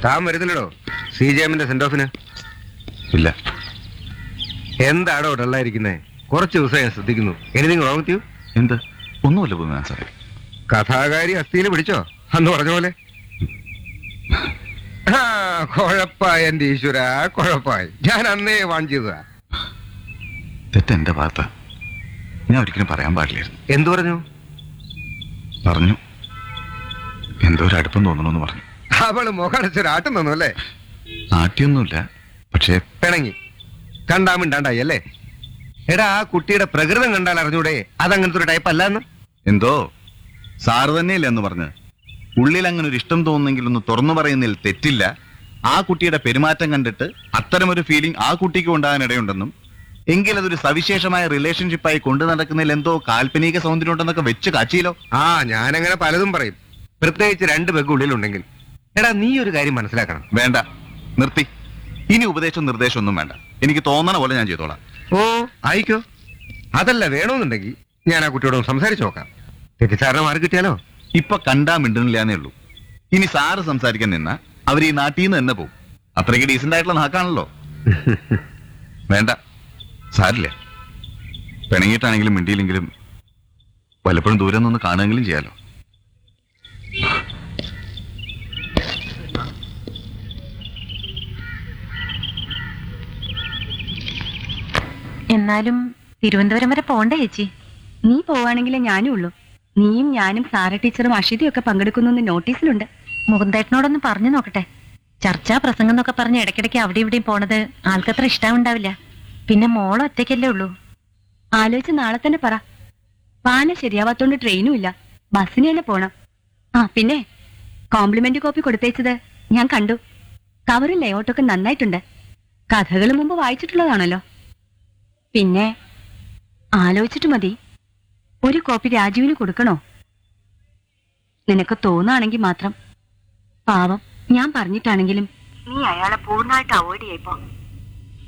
താൻ വരുന്നില്ലടോ C G എമ്മിന്റെ സെന്റ് ഓഫിന് ഇല്ല എന്താടോ ഡള്ളായിരിക്കുന്നേ കുറച്ച് ദിവസം ഞാൻ ശ്രദ്ധിക്കുന്നു എനിതിങ് റോങ് യു എന്ത് ഒന്നുമില്ല ഭൂമിനാഥ് സാറേ കഥാകാരി അസ്ഥിയിൽ പിടിച്ചോ അന്ന് പറഞ്ഞ പോലെ ആ കുഴപ്പായി എന്റെ ഈശ്വര കുഴപ്പായി ഞാൻ അന്നേ വാൺ ചെയ്തതാ തെറ്റെന്റെ ഭാഗത്ത് ഞാൻ ഒരിക്കലും പറയാൻ പാടില്ലായിരുന്നു എന്തു പറഞ്ഞു പറഞ്ഞു എന്തോ ഒരു അടുപ്പം തോന്നണമെന്ന് പറഞ്ഞു അവള് മുഖടച്ചൊരാട്ടം തന്നു അല്ലേ ആട്ടിയൊന്നുമില്ല പക്ഷേ പിണങ്ങി കണ്ടാമിണ്ടാണ്ടായി അല്ലേ എടാ ആ കുട്ടിയുടെ പ്രകൃതം കണ്ടാൽ അറിഞ്ഞൂടെ അതങ്ങനത്തെ ഒരു ടൈപ്പ് അല്ലെന്ന് എന്തോ സാറ് തന്നെയല്ലേ എന്ന് പറഞ്ഞ് ഉള്ളിൽ അങ്ങനെ ഒരു ഇഷ്ടം തോന്നുന്നെങ്കിൽ ഒന്ന് തുറന്നു പറയുന്നതിൽ തെറ്റില്ല ആ കുട്ടിയുടെ പെരുമാറ്റം കണ്ടിട്ട് അത്തരമൊരു ഫീലിംഗ് ആ കുട്ടിക്ക് ഉണ്ടാകാൻ ഇടയുണ്ടെന്നും എങ്കിൽ അതൊരു സവിശേഷമായ റിലേഷൻഷിപ്പായി കൊണ്ടു നടക്കുന്നതിൽ എന്തോ കാൽപ്പനിക സൗന്ദര്യം ഉണ്ടെന്നൊക്കെ വെച്ച് കാച്ചിയിലോ ആ ഞാനങ്ങനെ പലതും പറയും പ്രത്യേകിച്ച് രണ്ട് പെഗ് ഉള്ളിലുണ്ടെങ്കിൽ എടാ നീ ഒരു കാര്യം മനസ്സിലാക്കണം വേണ്ട നിർത്തി ഇനി ഉപദേശവും നിർദ്ദേശവും ഒന്നും വേണ്ട എനിക്ക് തോന്നണ പോലെ ഞാൻ ചെയ്തോളാം ഓ ആയിക്കോ അതല്ല വേണമെന്നുണ്ടെങ്കിൽ ഞാൻ ആ കുട്ടിയോട് സംസാരിച്ചു നോക്കാം തെറ്റിദ്ധാരണ മാറി കിട്ടിയാലോ ഇപ്പൊ കണ്ടാ മിണ്ടണില്ലാന്നേ ഉള്ളൂ ഇനി സാറ് സംസാരിക്കാൻ നിന്ന അവർ ഈ നാട്ടിൽ നിന്ന് തന്നെ പോകും അത്രയ്ക്ക് ഡീസന്റ് ആയിട്ടുള്ള നാക്കാണല്ലോ വേണ്ട സാരില്ല പിണങ്ങിയിട്ടാണെങ്കിലും മിണ്ടിയില്ലെങ്കിലും വല്ലപ്പോഴും ദൂരെ നിന്ന് കാണുകയെങ്കിലും ചെയ്യാലോ എന്നാലും തിരുവനന്തപുരം വരെ പോണ്ടേ ചേച്ചി നീ പോവാണെങ്കിലേ ഞാനും ഉള്ളൂ നീയും ഞാനും സാറ ടീച്ചറും അഷിതയും ഒക്കെ പങ്കെടുക്കുന്നു നോട്ടീസിലുണ്ട് മുകുന്ദേട്ടനോടൊന്ന് പറഞ്ഞു നോക്കട്ടെ ചർച്ചാ പ്രസംഗം എന്നൊക്കെ പറഞ്ഞ് ഇടയ്ക്കിടയ്ക്ക് അവിടെ ഇവിടെയും പോണത് ആൾക്കത്ര ഇഷ്ടാവുണ്ടാവില്ല പിന്നെ മോൾ ഒറ്റയ്ക്കല്ലേ ഉള്ളൂ ആലോചിച്ച് നാളെ തന്നെ പറ പാല ശരിയാവാത്തോണ്ട് ട്രെയിനും ഇല്ല ബസ്സിന് തന്നെ പോണം ആ പിന്നെ കോംപ്ലിമെന്റ് കോപ്പി കൊടുത്തേച്ചത് ഞാൻ കണ്ടു കവറും ലേഔട്ടൊക്കെ നന്നായിട്ടുണ്ട് കഥകൾ മുമ്പ് വായിച്ചിട്ടുള്ളതാണല്ലോ പിന്നെ ആലോചിച്ചിട്ട് മതി ഒരു കോപ്പി രാജുവിന് കൊടുക്കണോ നിനക്ക് തോന്നാണെങ്കിൽ മാത്രം പാവം ഞാൻ പറഞ്ഞിട്ടാണെങ്കിലും നീ അയാളെ പൂർണ്ണമായിട്ട് അവോയ്ഡ് ചെയ്യപ്പോ